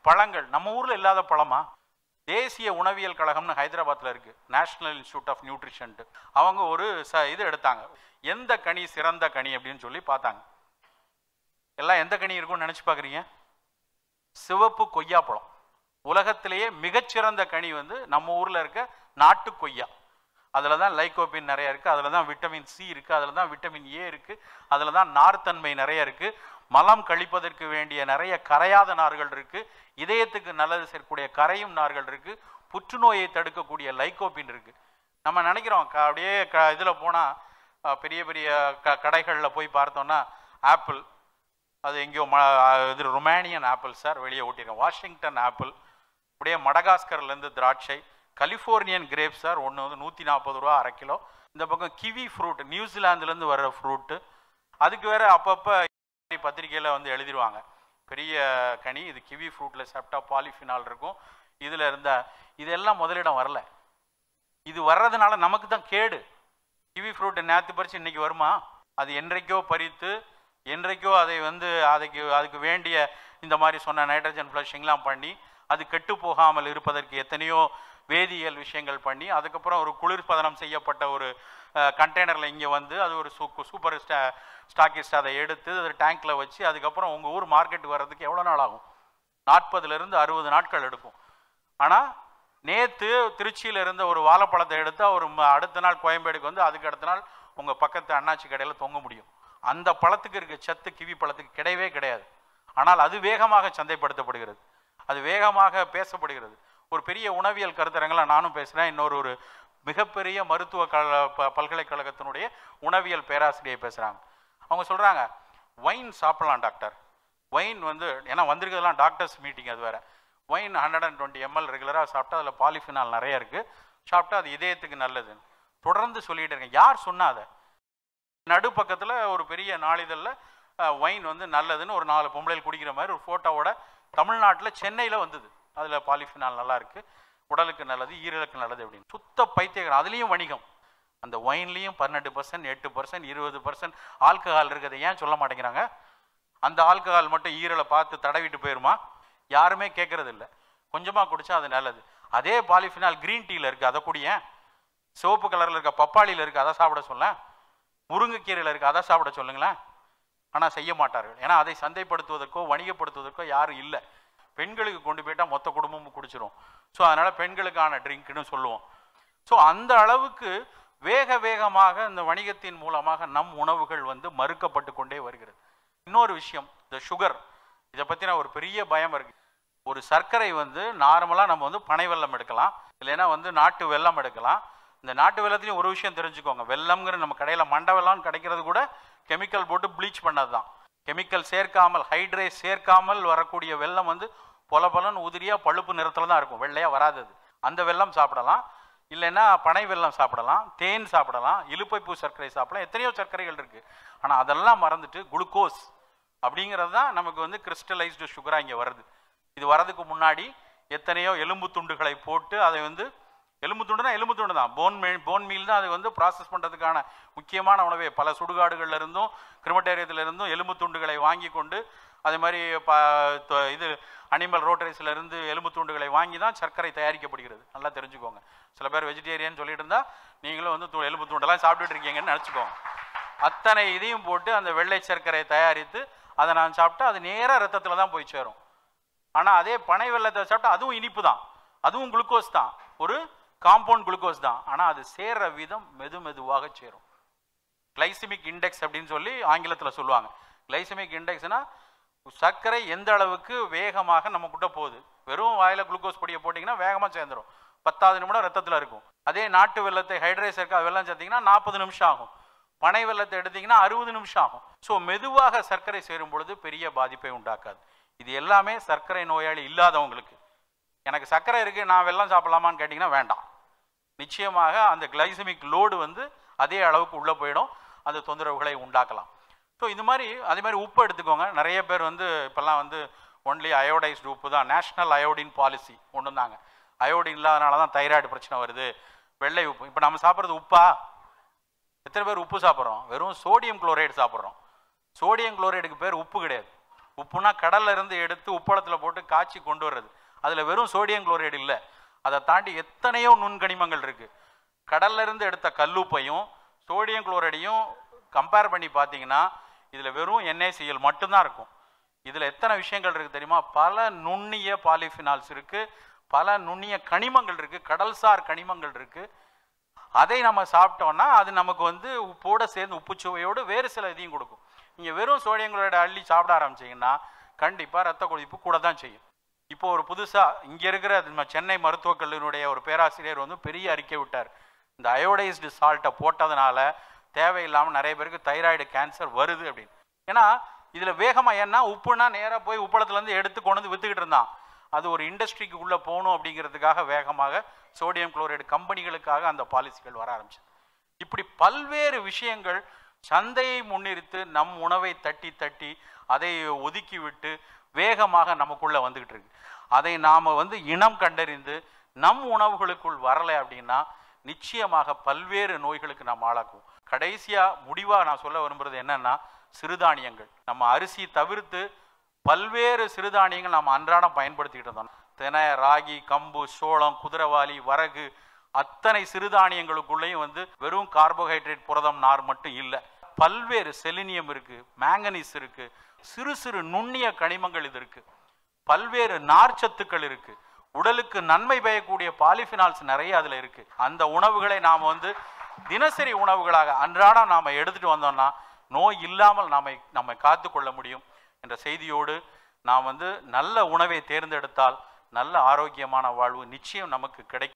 பழங்கள் நம்ம ஊரில் இல்லாத பழமா தேசிய உணவியல் கழகம்னு ஹைதராபாத்தில் இருக்குது நேஷனல் இன்ஸ்டியூட் ஆஃப் நியூட்ரிஷன்ட்டு அவங்க ஒரு ச இது எடுத்தாங்க எந்த கனி சிறந்த கனி அப்படின்னு சொல்லி பார்த்தாங்க எல்லாம் எந்த கனி இருக்கும்னு நினச்சி பார்க்குறீங்க சிவப்பு கொய்யாப்பழம் உலகத்திலேயே மிகச்சிறந்த கனி வந்து நம்ம ஊரில் இருக்க நாட்டு கொய்யா அதில் தான் லைகோபின் நிறைய இருக்குது அதில் தான் விட்டமின் சி இருக்குது அதில் தான் விட்டமின் ஏ இருக்குது அதில் தான் நார்த்தன்மை நிறைய இருக்குது மலம் கழிப்பதற்கு வேண்டிய நிறைய கரையாத நார்கள் இருக்குது இதயத்துக்கு நல்லது சேர்க்கக்கூடிய கரையும் நார்கள் இருக்குது புற்றுநோயை தடுக்கக்கூடிய லைகோபின் இருக்குது நம்ம நினைக்கிறோம் க அப்படியே க இதில் போனால் பெரிய பெரிய க கடைகளில் போய் பார்த்தோன்னா ஆப்பிள் அது எங்கேயோ ம இது ரொமானியன் ஆப்பிள் சார் வெளியே ஓட்டிருக்கேன் வாஷிங்டன் ஆப்பிள் அப்படியே மடகாஸ்கர்லேருந்து திராட்சை கலிஃபோர்னியன் கிரேப் சார் ஒன்று வந்து நூற்றி நாற்பது ரூபா அரை கிலோ இந்த பக்கம் கிவி ஃப்ரூட் நியூசிலாந்துலேருந்து வர்ற ஃப்ரூட்டு அதுக்கு வேற அப்பப்போ பத்திரிக்கையில் வந்து எழுதிடுவாங்க பெரிய கனி இது கிவி ஃப்ரூட்டில் சாப்பிட்டா பாலிஃபினால் இருக்கும் இதில் இருந்த இதெல்லாம் முதலிடம் வரல இது வர்றதுனால நமக்கு தான் கேடு கிவி ஃப்ரூட் நேற்று பறிச்சு இன்னைக்கு வருமா அது என்றைக்கோ பறித்து என்றைக்கோ அதை வந்து அதுக்கு அதுக்கு வேண்டிய இந்த மாதிரி சொன்ன நைட்ரஜன் ஃப்ளஷிங்லாம் பண்ணி அது கெட்டு போகாமல் இருப்பதற்கு எத்தனையோ வேதியியல் விஷயங்கள் பண்ணி அதுக்கப்புறம் ஒரு குளிர்பதனம் செய்யப்பட்ட ஒரு கண்டெய்னரில் இங்கே வந்து அது ஒரு சூ சூப்பர் ஸ்டா ஸ்டாக்கிஸ்ட் அதை எடுத்து அது டேங்க்கில் வச்சு அதுக்கப்புறம் உங்கள் ஊர் மார்க்கெட் வர்றதுக்கு எவ்வளோ நாள் ஆகும் நாற்பதுலேருந்து அறுபது நாட்கள் எடுக்கும் ஆனால் நேற்று திருச்சியில் இருந்த ஒரு வாழைப்பழத்தை எடுத்தால் ஒரு ம- அடுத்த நாள் கோயம்பேடுக்கு வந்து அதுக்கு அடுத்த நாள் உங்கள் பக்கத்து அண்ணாச்சி கடையில் தொங்க முடியும் அந்த பழத்துக்கு இருக்க சத்து கிவி பழத்துக்கு கிடையவே கிடையாது ஆனால் அது வேகமாக சந்தைப்படுத்தப்படுகிறது அது வேகமாக பேசப்படுகிறது ஒரு பெரிய உணவியல் கருத்தரங்கில் நானும் பேசுகிறேன் இன்னொரு ஒரு மிகப்பெரிய மருத்துவ கல ப- பல்கலைக்கழகத்தினுடைய உணவியல் பேராசிரியை பேசுகிறாங்க அவங்க சொல்கிறாங்க ஒயின் சாப்பிடலாம் டாக்டர் ஒயின் வந்து ஏன்னா வந்திருக்கிறதுலாம் டாக்டர்ஸ் மீட்டிங் அது வேற wine hundred and twenty ML ரெகுலராக சாப்பிட்டா அதில் பாலிஃபினால் நிறைய இருக்குது சாப்பிட்டா அது இதயத்துக்கு நல்லதுன்னு தொடர்ந்து சொல்லிட்டு இருக்கேன் யார் சொன்னா அதை நடுப்பக்கத்தில் ஒரு பெரிய நாளிதழில் ஒயின் வந்து நல்லதுன்னு ஒரு நாலு பொம்பளைகள் குடிக்கிற மாதிரி ஒரு ஃபோட்டோவோட தமிழ்நாட்டில் சென்னையில் வந்தது அதில் பாலிஃபினால் நல்லா இருக்கு உடலுக்கு நல்லது ஈரலுக்கு நல்லது அப்படின்னு சுத்த பைத்தியக்காரன் அதுலேயும் வணிகம் அந்த ஒயின்லேயும் பன்னெண்டு பர்சன்ட் எட்டு பர்சன்ட் இருபது பர்சன்ட் ஆல்கஹால் இருக்கிறத ஏன் சொல்ல மாட்டேங்கிறாங்க அந்த ஆல்கஹால் மட்டும் ஈரலை பார்த்து தடவிட்டு போயிருமா யாருமே கேட்கறது இல்லை கொஞ்சமாக குடிச்சா அது நல்லது அதே பாலிஃபினால் கிரீன் டீயில் இருக்குது அதை குடியேன் சிவப்பு கலரில் இருக்க பப்பாளியில் இருக்குது அதை சாப்பிட சொல்ல முருங்கைக்கீரையில் இருக்குது அதை சாப்பிட சொல்லுங்களேன் ஆனால் செய்ய மாட்டார்கள் ஏன்னா அதை சந்தைப்படுத்துவதற்கோ வணிகப்படுத்துவதற்கோ யாரும் இல்லை பெண்களுக்கு கொண்டு போயிட்டால் மொத்த குடும்பமும் குடிச்சிரும் ஸோ அதனால் பெண்களுக்கான ட்ரிங்க்னு சொல்லுவோம் ஸோ அந்த அளவுக்கு வேக வேகமாக இந்த வணிகத்தின் மூலமாக நம் உணவுகள் வந்து மறுக்கப்பட்டு கொண்டே வருகிறது இன்னொரு விஷயம் இந்த சுகர் இதை பற்றின ஒரு பெரிய பயம் இருக்கு ஒரு சர்க்கரை வந்து நார்மலாக நம்ம வந்து பனை வெல்லம் எடுக்கலாம் இல்லைன்னா வந்து நாட்டு வெல்லம் எடுக்கலாம் இந்த நாட்டு வெல்லத்துலையும் ஒரு விஷயம் தெரிஞ்சுக்கோங்க வெல்லம்ங்கிற நம்ம கடையில் மண்டை வெல்லம் கிடைக்கிறது கூட கெமிக்கல் போட்டு ப்ளீச் பண்ணது தான் கெமிக்கல் சேர்க்காமல் ஹைட்ரேட் சேர்க்காமல் வரக்கூடிய வெல்லம் வந்து பொல பொலன்னு உதிரியாக பழுப்பு நிறத்தில் தான் இருக்கும் வெள்ளையாக வராது அது அந்த வெல்லம் சாப்பிடலாம் இல்லைன்னா பனை வெல்லம் சாப்பிடலாம் தேன் சாப்பிடலாம் இலுப்பைப்பூ சர்க்கரை சாப்பிடலாம் எத்தனையோ சர்க்கரைகள் இருக்குது ஆனால் அதெல்லாம் மறந்துட்டு குளுக்கோஸ் அப்படிங்கிறது தான் நமக்கு வந்து கிறிஸ்டலைஸ்டு சுகராக இங்கே வருது இது வரதுக்கு முன்னாடி எத்தனையோ எலும்பு துண்டுகளை போட்டு அதை வந்து எலும்பு துண்டுனா எலும்பு துண்டு தான் போன் மீல் போன் மீல் தான் அது வந்து ப்ராசஸ் பண்ணுறதுக்கான முக்கியமான உணவே பல சுடுகாடுகள்ல இருந்தும் கிரிமட்டேரியத்துல இருந்தும் எலும்பு துண்டுகளை வாங்கி கொண்டு அதே மாதிரி ப தொ- இது அனிமல் ரோட்டரிஸ்ல இருந்து எலும்பு துண்டுகளை வாங்கி தான் சர்க்கரை தயாரிக்கப்படுகிறது நல்லா தெரிஞ்சுக்கோங்க சில பேர் வெஜிடேரியன் சொல்லிட்டு இருந்தா நீங்களும் வந்து து- எலும்பு துண்டெல்லாம் சாப்பிட்டுட்டு இருக்கீங்கன்னு நினச்சிக்கோங்க அத்தனை இதையும் போட்டு அந்த வெள்ளை சர்க்கரையை தயாரித்து அதை நான் சாப்பிட்டா அது நேராக ரத்தத்தில் தான் போய் சேரும் ஆனால் அதே பனை வெள்ளத்தை சாப்பிட்டா அதுவும் இனிப்பு தான் அதுவும் குளுக்கோஸ் தான் ஒரு காம்பவுண்ட் குளுக்கோஸ் தான் ஆனால் அது சேர்ற விதம் மெது மெதுவாக சேரும் கிளைசிமிக் இண்டெக்ஸ் அப்படின்னு சொல்லி ஆங்கிலத்தில் சொல்லுவாங்க கிளைசிமிக் இண்டெக்ஸ்னா சர்க்கரை எந்த அளவுக்கு வேகமாக நம்மக்கிட்ட போகுது வெறும் வாயில் குளுக்கோஸ் பொடியை போட்டிங்கன்னா வேகமாக சேர்ந்துடும் பத்தாவது நிமிடம் ரத்தத்தில் இருக்கும் அதே நாட்டு வெள்ளத்தை ஹைட்ரேஸ் இருக்கா வெள்ளம் சேர்த்திங்கன்னா நாற்பது நிமிஷம் ஆகும் பனை வெள்ளத்தை எடுத்தீங்கன்னா அறுபது நிமிஷம் ஆகும் ஸோ மெதுவாக சர்க்கரை சேரும் பொழுது பெரிய பாதிப்பை உண்டாக்காது இது எல்லாமே சர்க்கரை நோயாளி இல்லாதவங்களுக்கு எனக்கு சர்க்கரை இருக்குது நான் வெல்லம் சாப்பிடலாமான்னு கேட்டிங்கன்னா வேண்டாம் நிச்சயமாக அந்த கிளைசமிக் லோடு வந்து அதே அளவுக்கு உள்ளே போயிடும் அந்த தொந்தரவுகளை உண்டாக்கலாம் ஸோ இது மாதிரி அதே மாதிரி உப்பு எடுத்துக்கோங்க நிறைய பேர் வந்து இப்போல்லாம் வந்து ஒன்லி அயோடைஸ்டு உப்பு தான் நேஷ்னல் அயோடின் பாலிசி கொண்டு வந்தாங்க அயோடின் இல்லாதனால தான் தைராய்டு பிரச்சனை வருது வெள்ளை உப்பு இப்போ நம்ம சாப்பிட்றது உப்பா எத்தனை பேர் உப்பு சாப்பிட்றோம் வெறும் சோடியம் குளோரைடு சாப்பிட்றோம் சோடியம் குளோரைடுக்கு பேர் உப்பு கிடையாது உப்புனா கடல்ல இருந்து எடுத்து உப்பளத்தில் போட்டு காய்ச்சி கொண்டு வர்றது அதில் வெறும் சோடியம் குளோரைடு இல்லை அதை தாண்டி எத்தனையோ நுண்கனிமங்கள் இருக்கு கடல்ல இருந்து எடுத்த கல்லுப்பையும் சோடியம் குளோரைடையும் கம்பேர் பண்ணி பார்த்தீங்கன்னா இதில் வெறும் NaCl மட்டும்தான் இருக்கும் இதில் எத்தனை விஷயங்கள் இருக்குது தெரியுமா பல நுண்ணிய பாலிஃபினால்ஸ் இருக்குது பல நுண்ணிய கனிமங்கள் இருக்குது கடல்சார் கனிமங்கள் இருக்குது அதை நம்ம சாப்பிட்டோம்னா அது நமக்கு வந்து உப்போட சேர்ந்து உப்புச்சுவையோடு வேறு சில இதையும் கொடுக்கும் நீங்கள் வெறும் சோடியம் குளோரைடு அள்ளி சாப்பிட ஆரம்பிச்சீங்கன்னா கண்டிப்பாக ரத்த கொதிப்பு கூட தான் செய்யும் இப்போ ஒரு புதுசாக இங்கே இருக்கிற நம்ம சென்னை மருத்துவக் கல்லூரியுடைய ஒரு பேராசிரியர் வந்து பெரிய அறிக்கை விட்டார் இந்த அயோடைஸ்டு சால்ட்டை போட்டதுனால தேவையில்லாமல் நிறைய பேருக்கு தைராய்டு கேன்சர் வருது அப்படின்னு ஏன்னா இதில் வேகமாக ஏன்னா உப்புனா நேராக போய் உப்பளத்துலேருந்து எடுத்து கொண்டு வந்து விற்றுக்கிட்டு இருந்தான் அது ஒரு இண்டஸ்ட்ரிக்கு உள்ளே போகணும் அப்படிங்கிறதுக்காக வேகமாக சோடியம் குளோரைடு கம்பெனிகளுக்காக அந்த பாலிசிகள் வர ஆரம்பிச்சது இப்படி பல்வேறு விஷயங்கள் சந்தையை முன்னிறுத்து நம் உணவை தட்டி தட்டி அதை ஒதுக்கி விட்டு வேகமாக நமக்குள்ள வந்துகிட்டு இருக்கு அதை நாம வந்து இனம் கண்டறிந்து நம் உணவுகளுக்குள் வரலை அப்படின்னா நிச்சயமாக பல்வேறு நோய்களுக்கு நாம் ஆளாக்குவோம் கடைசியா முடிவா நான் சொல்ல விரும்புறது என்னன்னா சிறுதானியங்கள் நம்ம அரிசி தவிர்த்து பல்வேறு சிறுதானியங்கள் நாம் அன்றாடம் பயன்படுத்திக்கிட்டு இருந்தோம் தினை ராகி கம்பு சோளம் குதிரவாளி வரகு அத்தனை சிறுதானியங்களுக்குள்ளேயும் வந்து வெறும் கார்போஹைட்ரேட் புரதம் நார் மட்டும் இல்லை பல்வேறு செலினியம் இருக்கு மேங்கனீஸ் இருக்கு சிறு சிறு நுண்ணிய கனிமங்கள் இது இருக்கு பல்வேறு நார்ச்சத்துக்கள் இருக்கு உடலுக்கு நன்மை பயக்கூடிய பாலிஃபினால்ஸ் நிறைய அதுல இருக்கு அந்த உணவுகளை நாம் வந்து தினசரி உணவுகளாக அன்றாடம் நாம எடுத்துட்டு வந்தோம்னா நோய் இல்லாமல் நாம நம்மை காத்து கொள்ள முடியும் என்ற செய்தியோடு நாம் வந்து நல்ல உணவை தேர்ந்தெடுத்தால் நல்ல ஆரோக்கியமான வாழ்வு நிச்சயம் நமக்கு கிடைக்கும்